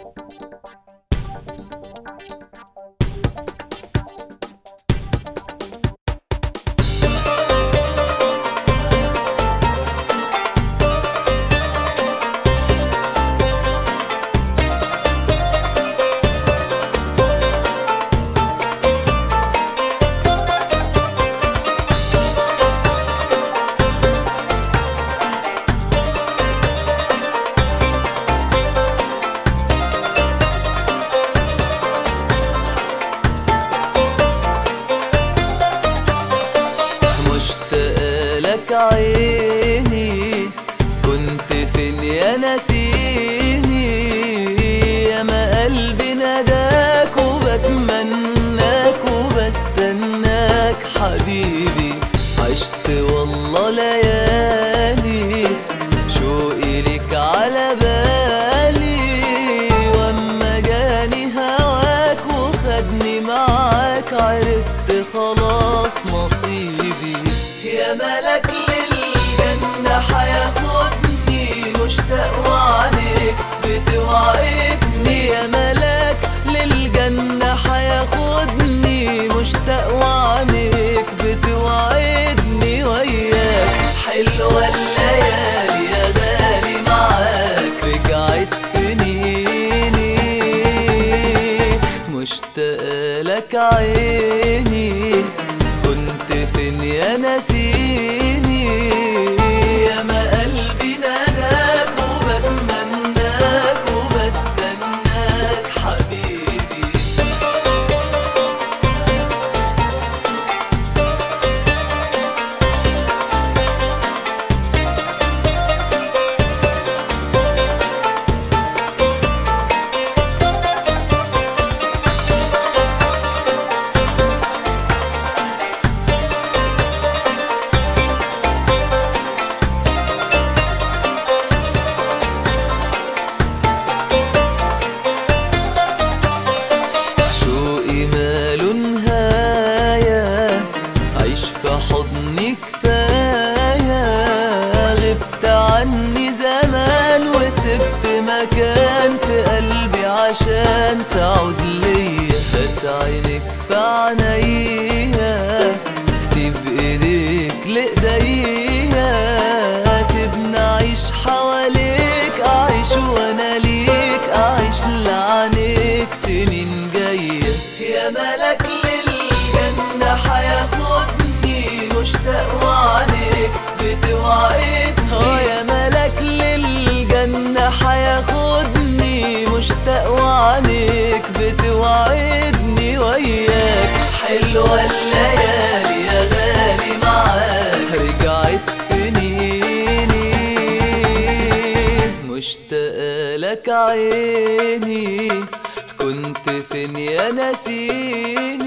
مشتاق لك عيني كنت فين يا نسيني يا ما قلبي ناداك وبتمناك وبستناك حبيبي عشت والله ليالي شوقي لك على بالي واما جاني هواك وخدني معاك عرفت خلاص نصيبي يا ملك للجنة حياخدني مشتاق وعليك بتوعدني يا ملك للجنة حياخدني مشتاق وعليك بتوعدني وياك حلوة الليالي يا غالي معاك رجعت سنيني مشتاق لك عيني كنت فين يا نسيني يا ما قلبي ناداك وبتمناك وبستناك حبيبي شوقي ماله نهاية عيش في حضني كفاية غبت عني زمان وسبت مكان في قلبي عشان تعود ليا هات عينك في عينيا سيب ايديك لايديا سيبني اعيش حواليك اعيش وانا ليك اعيش لعنيك سنين جاية يا ملك للجنة حياخدني مشتاق وعليك بتوعدني اه يا ملك للجنة حياخدني مشتاق وعليك بتوعدني وياك حلوة الليالي يا غالي معاك رجعت سنيني مشتاق لك عيني كنت فين يا نسيني